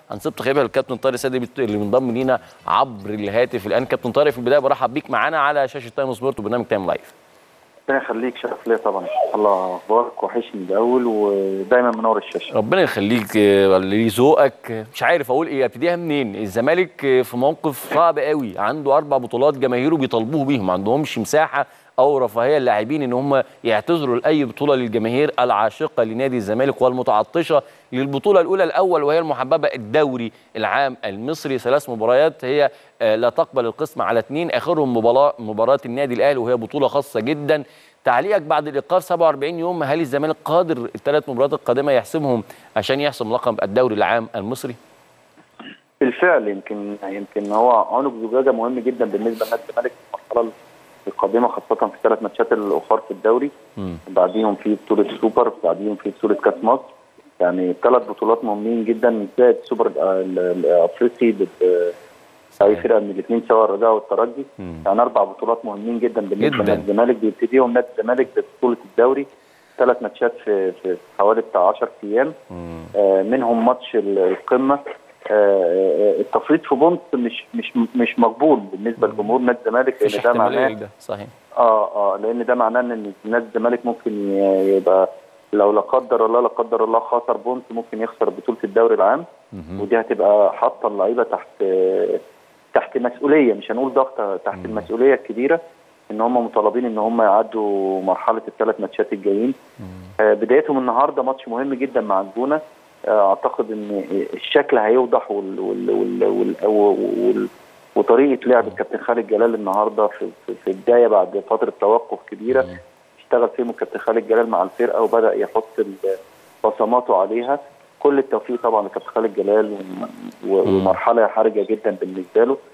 هنسيب تخيبها للكابتن طارق سيدي اللي منضم لينا عبر الهاتف الان كابتن طارق في البدايه برحب بيك معانا على شاشه تايم سبورت وبرنامج تايم لايف ربنا يخليك شرف ليا طبعا الله اخبارك وحشني الاول ودايما منور الشاشه ربنا يخليك آه، اللي ذوقك مش عارف اقول ايه ابتديها منين الزمالك آه، في موقف صعب قوي عنده اربع بطولات جماهيره بيطالبوه بيهم ما عندهمش مساحه او رفاهيه اللاعبين ان هم يعتذروا لاي بطوله للجماهير العاشقه لنادي الزمالك والمتعطشه للبطوله الاولى الاول وهي المحببه الدوري العام المصري ثلاث مباريات هي آه، لا تقبل القسم على اثنين اخرهم مباراه مباراه النادي الاهلي وهي بطوله خاصه جدا تعليقك بعد الايقاف 47 يوم هل الزمالك قادر الثلاث مباريات القادمه يحسمهم عشان يحسم لقب الدوري العام المصري؟ بالفعل يمكن يمكن هو عنق زجاجه مهم جدا بالنسبه لنادي الزمالك في المرحله القادمه خاصه في الثلاث ماتشات الاخر في الدوري مم. بعديهم في بطوله السوبر بعديهم في بطوله كاس مصر يعني ثلاث بطولات مهمين جدا زائد السوبر ال- ال- الافريقي ضد اي فرقه من الاثنين سواء الرجاء والترجي مم. يعني اربع بطولات مهمين جدا بالنسبه جداً. لنادي الزمالك بيبتديهم نادي الزمالك ببطوله الدوري ثلاث ماتشات في في حوالي بتاع 10 ايام مم. آه، منهم ماتش ال- القمه آه، آه، التفريط في بونت مش مش مش مقبول بالنسبه لجمهور نادي الزمالك مفيش لان ده احتماليه معناه لده صحيح اه اه لان ده معناه ان نادي الزمالك ممكن ي- يبقى لو لا قدر الله لا قدر الله خسر بونت ممكن يخسر بطوله الدوري العام مهم. ودي هتبقى حاطه اللعيبه تحت تحت مسؤوليه مش هنقول ضغط تحت مم. المسؤوليه الكبيره ان هم مطالبين ان هم يعدوا مرحله الثلاث ماتشات الجايين مم. آه، بدايتهم النهارده ماتش مهم جدا مع الجونه آه، اعتقد ان الشكل هيوضح وال وال وال وال وال وطريقه لعب الكابتن خالد جلال النهارده في, في, في البدايه بعد فتره توقف كبيره مم. اشتغل فيهم الكابتن خالد جلال مع الفرقه وبدا يحط ال- بصماته عليها كل التوفيق طبعا لكابتن خالد جلال و- و- مم. ومرحله حرجه جدا بالنسبه له